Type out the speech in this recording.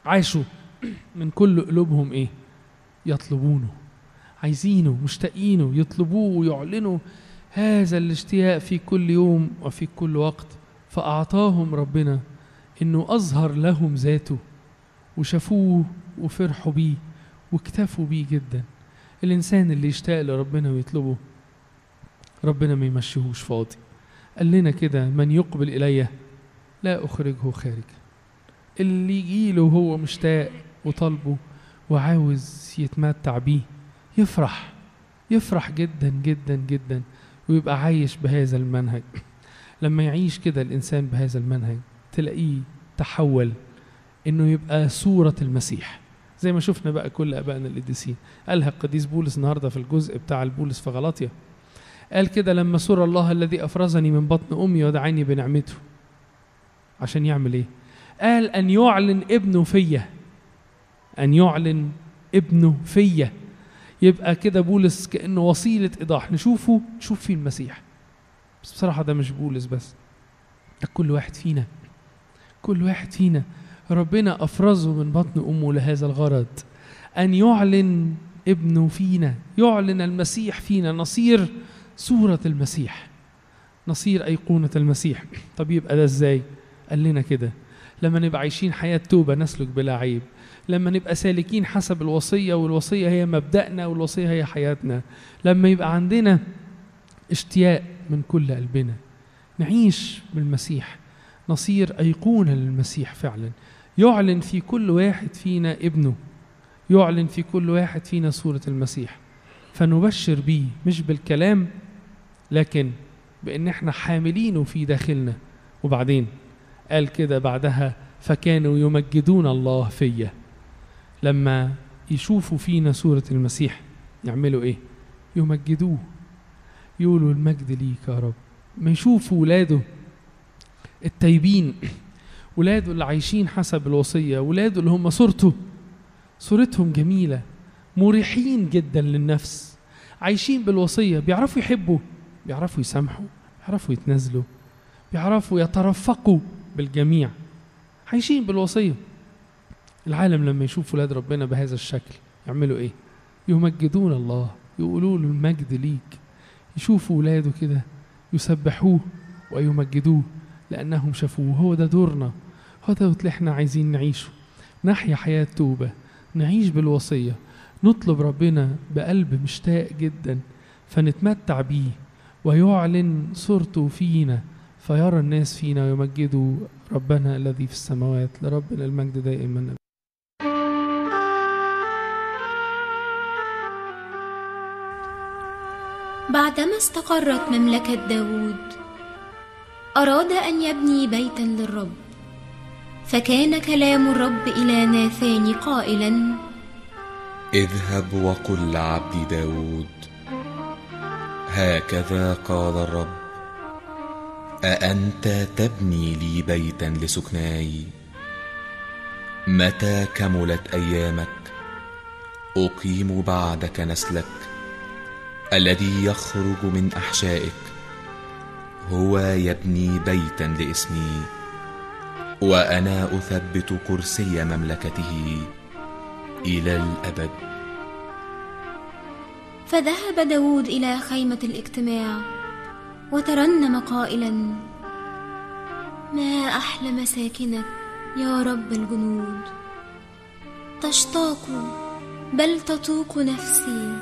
عاشوا من كل قلوبهم ايه يطلبونه عايزينه مشتاقينه يطلبوه ويعلنوا هذا الاشتياق في كل يوم وفي كل وقت فأعطاهم ربنا إنه أظهر لهم ذاته وشافوه وفرحوا بيه واكتفوا بيه جدا الإنسان اللي يشتاق لربنا ويطلبه ربنا ما يمشيهوش فاضي قال لنا كده من يقبل إلي لا أخرجه خارج اللي يجيله وهو مشتاق وطالبه وعاوز يتمتع بيه يفرح يفرح جدا جدا جدا ويبقى عايش بهذا المنهج لما يعيش كده الإنسان بهذا المنهج تلاقيه تحول إنه يبقى صورة المسيح زي ما شفنا بقى كل أبائنا القديسين قالها القديس بولس النهاردة في الجزء بتاع البولس في غلاطيا قال كده لما سر الله الذي أفرزني من بطن أمي ودعاني بنعمته عشان يعمل إيه قال أن يعلن ابنه فيا أن يعلن ابنه فيا يبقى كده بولس كأنه وسيلة إيضاح نشوفه نشوف فيه المسيح بس بصراحة ده مش بولس بس ده كل واحد فينا كل واحد فينا ربنا أفرزه من بطن أمه لهذا الغرض أن يعلن ابنه فينا يعلن المسيح فينا نصير صورة المسيح نصير أيقونة المسيح طب يبقى ده إزاي قال لنا كده لما نبقى عايشين حياة توبة نسلك بلا عيب لما نبقى سالكين حسب الوصية والوصية هي مبدأنا والوصية هي حياتنا لما يبقى عندنا اشتياق من كل قلبنا نعيش بالمسيح نصير أيقونة للمسيح فعلا يعلن في كل واحد فينا ابنه يعلن في كل واحد فينا صورة المسيح فنبشر بيه مش بالكلام لكن بأن احنا حاملينه في داخلنا وبعدين قال كده بعدها فكانوا يمجدون الله فيا لما يشوفوا فينا صورة المسيح يعملوا ايه يمجدوه يقولوا المجد ليك يا رب ما يشوفوا ولاده التايبين ولاده اللي عايشين حسب الوصية ولاده اللي هم صورته صورتهم جميلة مريحين جدا للنفس عايشين بالوصية بيعرفوا يحبوا بيعرفوا يسامحوا بيعرفوا يتنازلوا بيعرفوا يترفقوا بالجميع عايشين بالوصية العالم لما يشوف ولاد ربنا بهذا الشكل يعملوا ايه يمجدون الله يقولوا له المجد ليك يشوفوا ولاده كده يسبحوه ويمجدوه لأنهم شافوه هو ده دورنا هو ده اللي احنا عايزين نعيشه نحيا حياة توبة نعيش بالوصية نطلب ربنا بقلب مشتاق جدا فنتمتع بيه ويعلن صورته فينا فيرى الناس فينا ويمجدوا ربنا الذي في السماوات لربنا المجد دائما بعدما استقرت مملكة داود أراد أن يبني بيتا للرب فكان كلام الرب إلى ناثان قائلا اذهب وقل لعبدي داود هكذا قال الرب أأنت تبني لي بيتا لسكناي متى كملت أيامك أقيم بعدك نسلك الذي يخرج من أحشائك هو يبني بيتا لاسمي وأنا أثبت كرسي مملكته إلى الأبد فذهب داود إلى خيمة الاجتماع وترنم قائلا ما أحلى مساكنك يا رب الجنود تشتاق بل تطوق نفسي